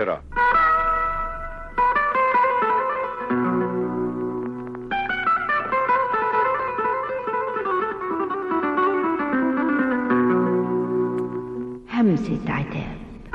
القاهرة همسة عتاب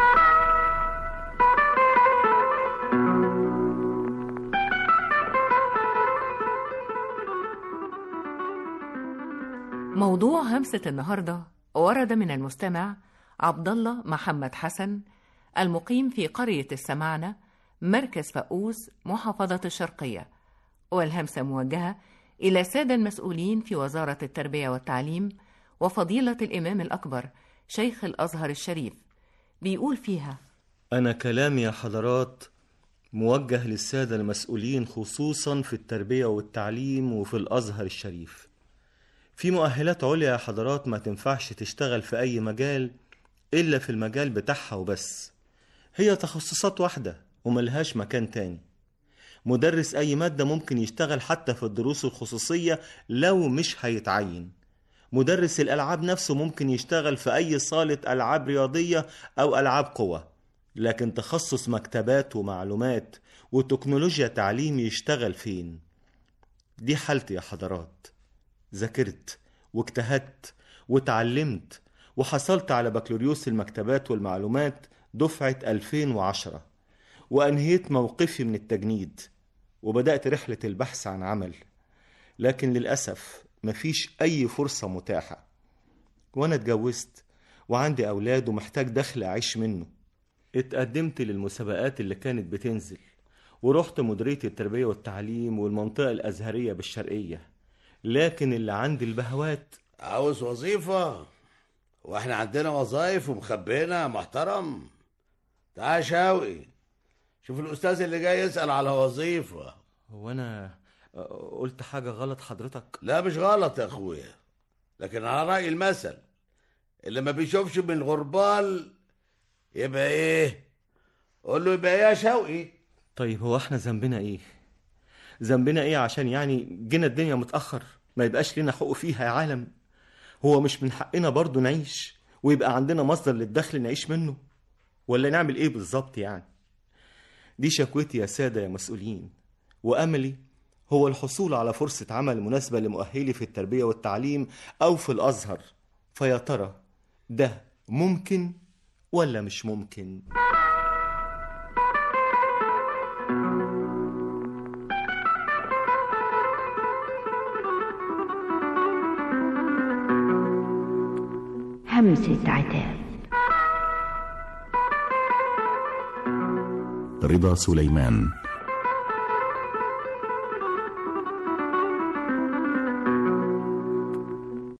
موضوع همسة النهاردة ورد من المستمع عبد الله محمد حسن المقيم في قرية السمعنة مركز فقوس محافظة الشرقية والهمسة موجهة إلى السادة المسؤولين في وزارة التربية والتعليم وفضيلة الإمام الأكبر شيخ الأزهر الشريف بيقول فيها أنا كلامي يا حضرات موجه للسادة المسؤولين خصوصا في التربية والتعليم وفي الأزهر الشريف في مؤهلات عليا يا حضرات ما تنفعش تشتغل في أي مجال إلا في المجال بتاعها وبس هي تخصصات واحدة وملهاش مكان تاني مدرس أي مادة ممكن يشتغل حتى في الدروس الخصوصية لو مش هيتعين مدرس الألعاب نفسه ممكن يشتغل في أي صالة ألعاب رياضية أو ألعاب قوة لكن تخصص مكتبات ومعلومات وتكنولوجيا تعليم يشتغل فين دي حالتي يا حضرات ذاكرت واجتهدت واتعلمت وحصلت على بكالوريوس المكتبات والمعلومات دفعة 2010 وأنهيت موقفي من التجنيد وبدأت رحلة البحث عن عمل لكن للأسف مفيش أي فرصة متاحة وأنا اتجوزت وعندي أولاد ومحتاج دخل أعيش منه اتقدمت للمسابقات اللي كانت بتنزل ورحت مديرية التربية والتعليم والمنطقة الأزهرية بالشرقية لكن اللي عندي البهوات عاوز وظيفة واحنا عندنا وظايف ومخبينا يا محترم تعال يا شوقي شوف الأستاذ اللي جاي يسأل على وظيفة هو أنا قلت حاجة غلط حضرتك لا مش غلط يا أخويا لكن على رأي المثل اللي ما بيشوفش من الغربال يبقى إيه قول له يبقى إيه يا شوقي طيب هو احنا ذنبنا ايه ذنبنا ايه عشان يعني جينا الدنيا متأخر ما يبقاش لنا حقوق فيها يا عالم هو مش من حقنا برضو نعيش ويبقى عندنا مصدر للدخل نعيش منه ولا نعمل ايه بالظبط يعني دي شكوتي يا سادة يا مسؤولين وأملي هو الحصول على فرصة عمل مناسبة لمؤهلي في التربية والتعليم أو في الأزهر فيا ترى ده ممكن ولا مش ممكن؟ همسة عتاب رضا سليمان